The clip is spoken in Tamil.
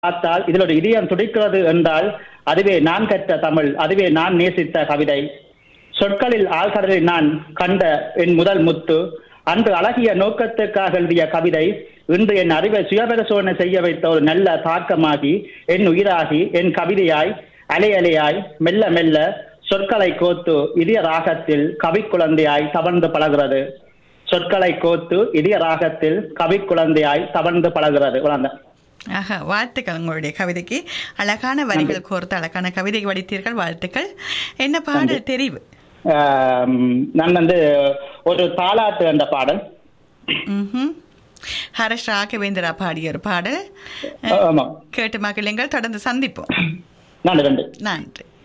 பார்த்தால் இதில் ஒரு இதயம் துடிக்கிறது என்றால் அதுவே நான் கற்ற தமிழ் அதுவே நான் நேசித்த கவிதை சொற்களில் ஆழ்கடலில் நான் கண்ட என் முதல் முத்து அன்று அழகிய நோக்கத்துக்காக எழுதிய கவிதை இன்று என் அறிவை சுயபரிசோதனை செய்ய வைத்த ஒரு நல்ல தாக்கமாகி என் உயிராகி என் கவிதையாய் அலை அலையாய் மெல்ல மெல்ல சொற்களை கோத்து இதய ராகத்தில் கவி குழந்தையாய் தவழ்ந்து பழகிறது சொற்களை கோத்து இதய ராகத்தில் கவி குழந்தையாய் தவழ்ந்து பழகிறது குழந்தை ஆஹா வாழ்த்துக்கள் உங்களுடைய கவிதைக்கு அழகான வரிகள் கோர்த்து அழகான கவிதை வடித்தீர்கள் வாழ்த்துக்கள் என்ன பாடல் தெரிவு ஆம், நான் வந்து ஒரு தாலாட்டு என்ற பாடல் ம்ஹும். ஹரஷ் ராகவேந்திரா பாடிய ஒரு பாடல் ஆமாம் கேட்டு மகிழுங்கள் தொடர்ந்து சந்திப்போம் நன்றி நன்றி நன்றி